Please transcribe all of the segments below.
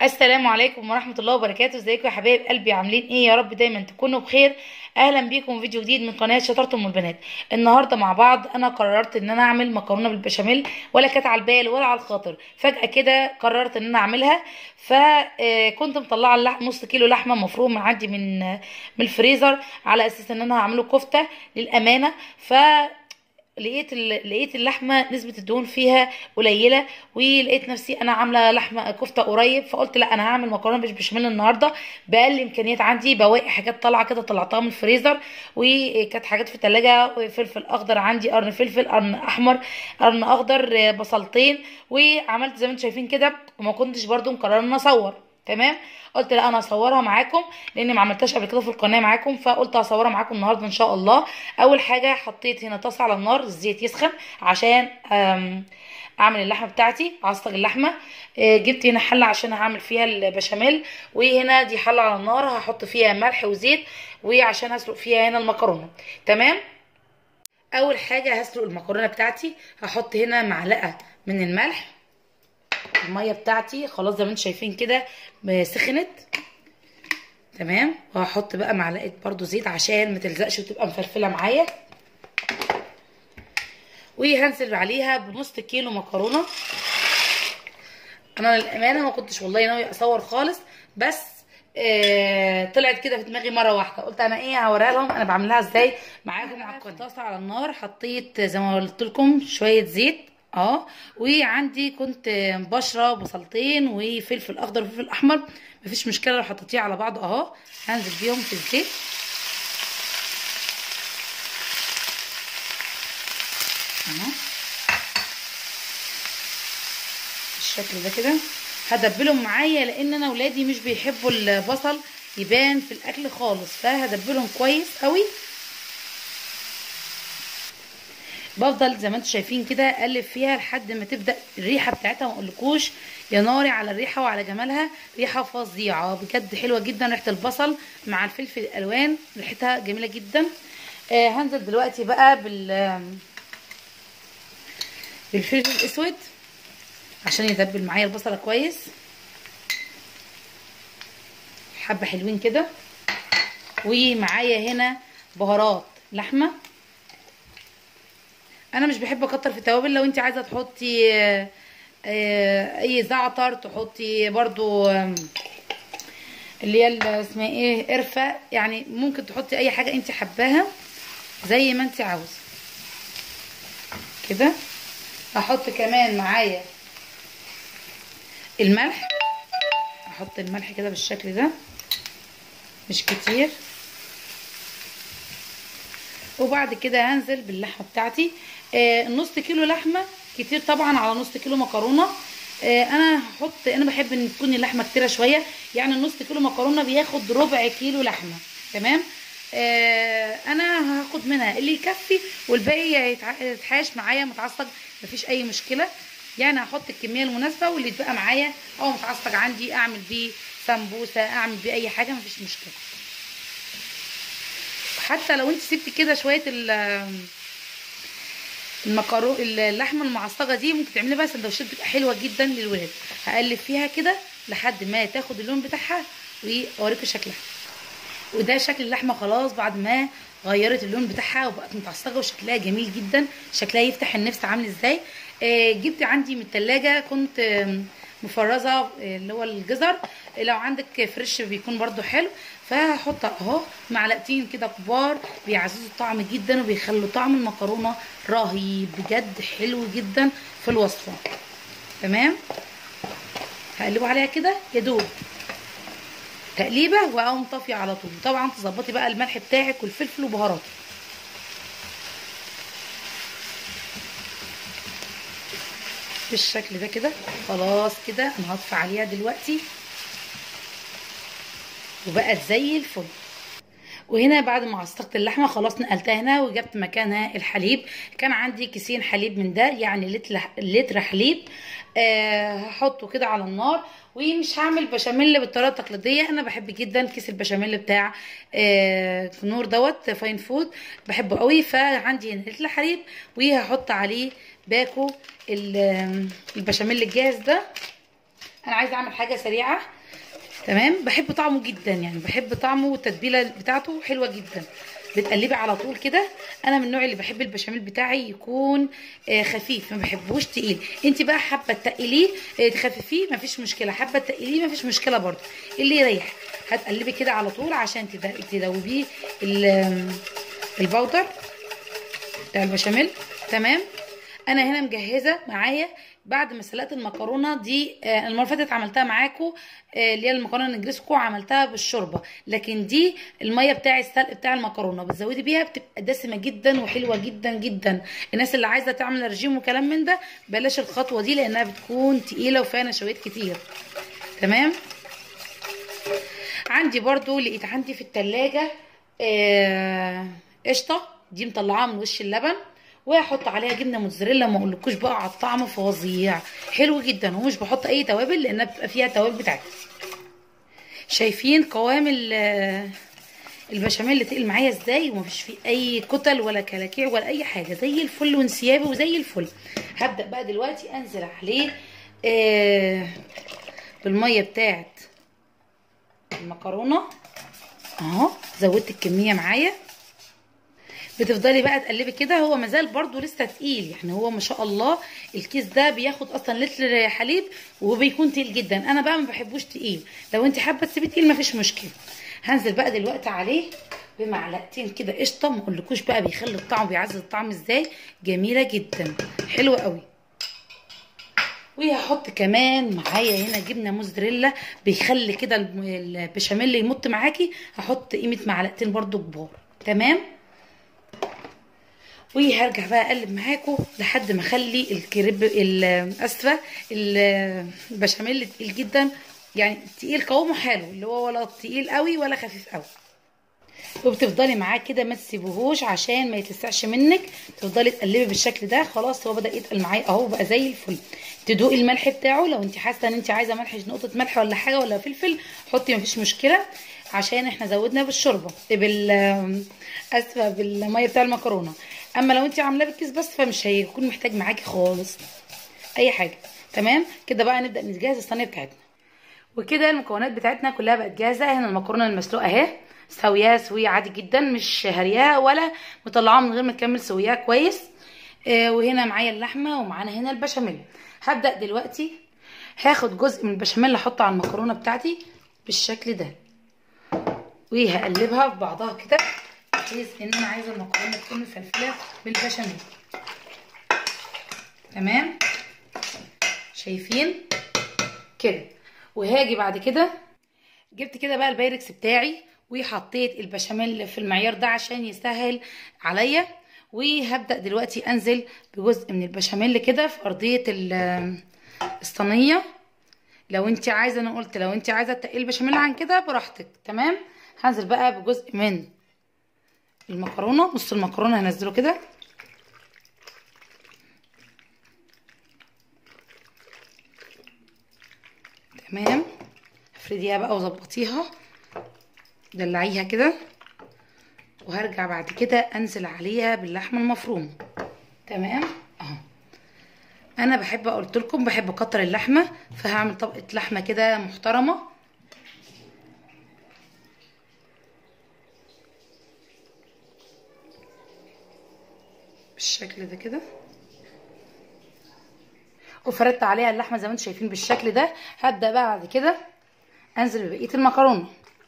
السلام عليكم ورحمة الله وبركاته ازيكم يا حبايب قلبي عاملين ايه يا رب دايما تكونوا بخير اهلا بيكم في فيديو جديد من قناة شطارة ام البنات النهاردة مع بعض انا قررت ان انا اعمل مكرونة بالبشاميل ولا كانت على البال ولا على الخاطر فجأة كده قررت ان انا اعملها فكنت مطلعة اللحم نص كيلو لحمة مفروم من عندي من من الفريزر على اساس ان انا هعمله كفتة للامانة ف لقيت لقيت اللحمه نسبه الدهون فيها قليله ولقيت نفسي انا عامله لحمه كفته قريب فقلت لا انا هعمل مكرونه مش بشاميل النهارده باقل امكانيات عندي بواقي حاجات طالعه كده طلعتها من الفريزر وكانت حاجات في الثلاجه فلفل اخضر عندي قرن فلفل قرن احمر قرن اخضر بصلتين وعملت زي ما انتم شايفين كده وما كنتش برده مقرره ان اصور تمام قلت لا انا هصورها معاكم لاني ما عملتهاش قبل كده في القناه معاكم فقلت هصورها معاكم النهارده ان شاء الله اول حاجه حطيت هنا طاسه على النار الزيت يسخن عشان اعمل اللحمه بتاعتي عصج اللحمه جبت هنا حله عشان هعمل فيها البشاميل وهنا دي حله على النار هحط فيها ملح وزيت وعشان هسلق فيها هنا المكرونه تمام اول حاجه هسلق المكرونه بتاعتي هحط هنا معلقه من الملح الميه بتاعتي خلاص زي ما انتم شايفين كده سخنت تمام وهحط بقى معلقه برضو زيت عشان ما تلزقش وتبقى مفلفله معايا وهنزل عليها بنص كيلو مكرونه انا للامانه ما كنتش والله ناوي اصور خالص بس آه طلعت كده في دماغي مره واحده قلت انا ايه هوريها لهم انا بعملها ازاي معاكم على القناه طاسه على النار حطيت زي ما قلت لكم شويه زيت اه وعندي كنت مبشره بصلتين وفلفل اخضر وفلفل احمر مفيش مشكله لو حطيتيه على بعض اهو هنزل بيهم في الزيت اهو بالشكل ده كده هدبلهم معايا لان انا ولادي مش بيحبوا البصل يبان في الاكل خالص فهدبلهم كويس قوي بفضل زي ما انتم شايفين كده اقلب فيها لحد ما تبدا الريحه بتاعتها ما اقولكوش يا ناري على الريحه وعلى جمالها ريحه فظيعه بجد حلوه جدا ريحه البصل مع الفلفل الالوان ريحتها جميله جدا آه هنزل دلوقتي بقى بال بالفلفل الاسود عشان يتبل معايا البصله كويس حبه حلوين كده ومعايا هنا بهارات لحمه انا مش بحب اكتر في التوابل لو انت عايزه تحطي اي زعتر تحطي برضو اللي هي اسمها ايه قرفه يعني ممكن تحطي اي حاجه انت حباها زي ما انت عاوزه كده هحط كمان معايا الملح احط الملح كده بالشكل ده مش كتير وبعد كده هنزل باللحمه بتاعتي آه نص كيلو لحمه كتير طبعا على نص كيلو مكرونه آه انا هحط انا بحب ان تكون اللحمه كتيره شويه يعني نص كيلو مكرونه بياخد ربع كيلو لحمه تمام آه انا هاخد منها اللي يكفي والباقي يتحاش معايا متعصج مفيش اي مشكله يعني هحط الكميه المناسبه واللي يتبقى معايا او متعصج عندي اعمل بيه سمبوسه اعمل بيه اي حاجه مفيش مشكله حتى لو انت سبتي كده شويه المكرونه اللحمه المعصجه دي ممكن تعملي بقى سندوتشات بتبقى حلوه جدا للولاد هقلب فيها كده لحد ما تاخد اللون بتاعها واوريكم شكلها وده شكل اللحمه خلاص بعد ما غيرت اللون بتاعها وبقت متعصجه وشكلها جميل جدا شكلها يفتح النفس عامل ازاي آه جبت عندي من التلاجة كنت آه مفرزه اللي هو الجزر لو عندك فريش بيكون برده حلو فهحط اهو معلقتين كده كبار بيعززوا الطعم جدا وبيخلوا طعم المكرونه رهيب بجد حلو جدا في الوصفه تمام هقلبه عليها كده يا دوب تقليبه واقوم طافيه على طول طبعا تظبطي بقى الملح بتاعك والفلفل وبهاراته بالشكل ده كده خلاص كده انا هطفي عليها دلوقتي وبقت زي الفل وهنا بعد ما عصقت اللحمه خلاص نقلتها هنا وجبت مكانها الحليب كان عندي كيسين حليب من ده يعني لتر لتر حليب آه هحطه كده على النار ومش هعمل بشاميل بالطريقه التقليديه انا بحب جدا كيس البشاميل بتاع آه نور دوت فاين فود بحبه قوي فعندي هنا لتر حليب وهحط عليه باكو البشاميل الجاهز ده انا عايزه اعمل حاجه سريعه تمام بحب طعمه جدا يعني بحب طعمه والتتبيله بتاعته حلوه جدا بتقلبي على طول كده انا من النوع اللي بحب البشاميل بتاعي يكون آه خفيف ما بحبوش تقيل انت بقى حابه تقليه آه تخففيه مفيش مشكله حابه تقليه مفيش مشكله برضو اللي يريح هتقلبي كده على طول عشان تدوبيه البودر بتاع البشاميل تمام انا هنا مجهزه معايا بعد ما سلقت المكرونه دي آه المره اللي فاتت عملتها معاكم آه اللي هي المكرونه النجرسكو عملتها بالشوربه لكن دي الميه بتاع السلق بتاع المكرونه بتزودي بيها بتبقى دسمه جدا وحلوه جدا جدا الناس اللي عايزه تعمل رجيم وكلام من ده بلاش الخطوه دي لانها بتكون تقيله وفيها نشويات كتير تمام عندي برضو لقيت عندي في التلاجة آه قشطه دي مطلعاها من وش اللبن وهحط عليها جبنه موتزاريلا ما اقولكوش بقى على الطعم فظيع حلو جدا ومش بحط اي توابل لانها بتبقى فيها توابل بتاعتها شايفين قوام البشاميل اللي تقل معايا ازاي ومفيش فيه اي كتل ولا كلاكيع ولا اي حاجه زي الفل وانسيابي وزي الفل هبدا بقى دلوقتي انزل عليه آه بالميه بتاعت المكرونه اهو زودت الكميه معايا بتفضلي بقى تقلبي كده هو مازال برضو لسه تقيل يعني هو ما شاء الله الكيس ده بياخد اصلا لتر حليب وبيكون تقيل جدا انا بقى ما بحبوش تقيل لو انت حابه تسيبيه تقيل مفيش مشكله هنزل بقى دلوقتي عليه بمعلقتين كده قشطه ما اقولكوش بقى بيخلي الطعم بيعزز الطعم ازاي جميله جدا حلوه قوي وهحط كمان معايا هنا جبنه موزاريلا بيخلي كده البشاميل يمط معاكي هحط قيمه معلقتين برضو كبار تمام وهرجع بقى اقلب معاكم لحد ما اخلي الكريب اسفه البشاميل تقيل جدا يعني تقيل قوامه حلو اللي هو ولا تقيل قوي ولا خفيف قوي وبتفضلي معاه كده ما تسيبوهوش عشان ما يتلسعش منك تفضلي تقلبي بالشكل ده خلاص هو بدا يتقل معايا اهو بقى زي الفل تدوقي الملح بتاعه لو انت حاسه ان انت عايزه ملح نقطه ملح ولا حاجه ولا فلفل حطي مفيش مشكله عشان احنا زودنا بالشوربه بال اسفه بالميه بتاع المكرونه اما لو انت عاملاه بالكيس بس فمش هيكون محتاج معاكي خالص اي حاجه تمام كده بقى نبدا نجهز الصينيه بتاعتنا وكده المكونات بتاعتنا كلها بقت جاهزه هنا المكرونه المسلوقه اهي سوياها سويه عادي جدا مش هرياها ولا مطلعاها من غير ما تكمل سوياها كويس آه وهنا معايا اللحمه ومعانا هنا البشاميل هبدا دلوقتي هاخد جزء من البشاميل احطه على المكرونه بتاعتي بالشكل ده وهقلبها في بعضها كده بحيث ان انا عايزه المكرونه تكون مفلفله بالبشاميل تمام شايفين كده وهاجي بعد كده جبت كده بقى البايركس بتاعي وحطيت البشاميل في المعيار ده عشان يسهل عليا وهبدا دلوقتي انزل بجزء من البشاميل كده في ارضيه الصينيه لو انت عايزه انا قلت لو انت عايزه تقلي البشاميل عن كده براحتك تمام هنزل بقى بجزء من المكرونه نص المكرونه هنزله كده تمام افرديها بقى وظبطيها دلعيها كده وهرجع بعد كده انزل عليها باللحمه المفرومه تمام اهو انا بحب قلت لكم بحب اكتر اللحمه فهعمل طبقه لحمه كده محترمه بالشكل ده كده وفردت عليها اللحمه زي ما انتم شايفين بالشكل ده هبدا بقى بعد كده انزل ببقيه المكرونه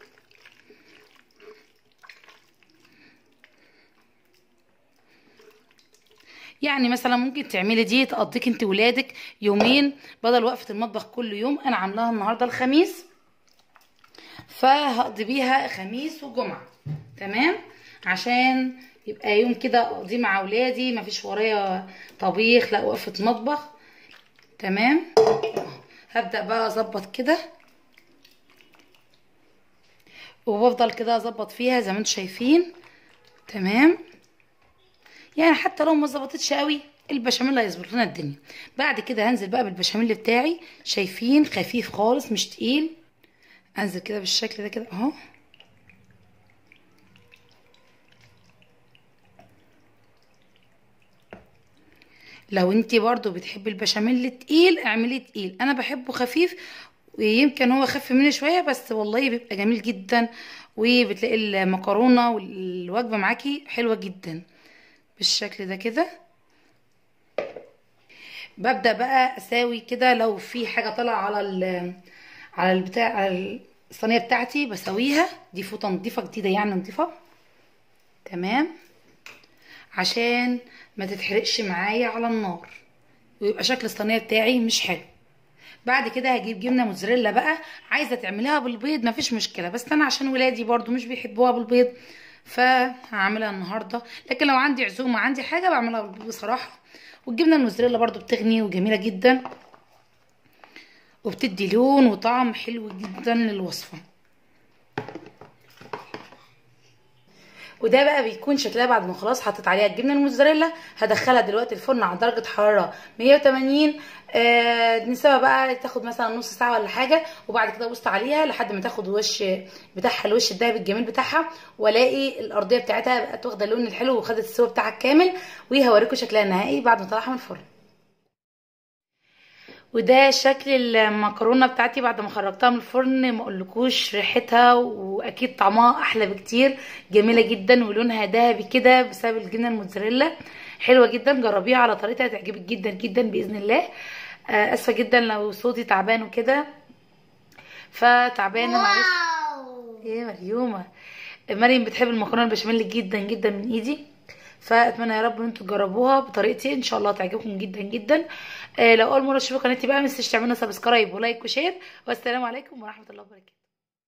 يعني مثلا ممكن تعملي دي تقضيك انت ولادك يومين بدل وقفه المطبخ كل يوم انا عاملاها النهارده الخميس فهقضي بيها خميس وجمعه تمام عشان يبقى يوم كده اقضيه مع اولادي مفيش ورايا طبيخ لا وقفه مطبخ تمام هبدا بقى اظبط كده وبفضل كده اظبط فيها زي ما انتم شايفين تمام يعني حتى لو ما ظبطتش قوي البشاميل هيظبط لنا الدنيا بعد كده هنزل بقى بالبشاميل بتاعي شايفين خفيف خالص مش تقيل انزل كده بالشكل ده كده اهو لو انتي برضو بتحبي البشاميل تقيل اعمليه تقيل انا بحبه خفيف ويمكن هو خف مني شويه بس والله بيبقى جميل جدا وبتلاقي المكرونه والوجبه معاكي حلوه جدا بالشكل ده كده ببدا بقى اساوي كده لو في حاجه طالعه على ال على البتاع على الصينيه بتاعتي بسويها دي فوطه نضيفه جديده يعني نضيفه تمام عشان ما تتحرقش معايا على النار ويبقى شكل الصينيه بتاعي مش حلو بعد كده هجيب جبنه موتزاريلا بقى عايزه تعمليها بالبيض مفيش مشكله بس انا عشان ولادي برضو مش بيحبوها بالبيض فهعملها النهارده لكن لو عندي عزومه عندي حاجه بعملها بالبيض بصراحه والجبنه الموتزاريلا برضو بتغني وجميله جدا وبتدي لون وطعم حلو جدا للوصفه وده بقى بيكون شكلها بعد ما خلاص حطيت عليها الجبنه الموتزاريلا هدخلها دلوقتي الفرن على درجه حراره 180 آه نسيبها بقى تاخد مثلا نص ساعه ولا حاجه وبعد كده ابص عليها لحد ما تاخد الوش بتاعها الوش الذهبي الجميل بتاعها والاقي الارضيه بتاعتها بقت واخده اللون الحلو وخدت السوا بتاعها الكامل وهوريكم شكلها النهائي بعد ما طلعها من الفرن وده شكل المكرونه بتاعتي بعد ما خرجتها من الفرن ما اقولكوش ريحتها واكيد طعمها احلى بكتير جميله جدا ولونها ذهبي كده بسبب الجبنه الموتزاريلا حلوه جدا جربيها على طريقتها هتعجبك جدا جدا باذن الله اسفه جدا لو صوتي تعبان وكده فتعبانه معلش ايه مريومه مريم بتحب المكرونه البشاميل جدا جدا من ايدي فاتمنى يا رب ان انتوا تجربوها بطريقتي ان شاء الله تعجبكم جدا جدا آه لو اول مره تشوفوا قناتي بقى ما تنسوش تعملوا سبسكرايب ولايك وشير والسلام عليكم ورحمه الله وبركاته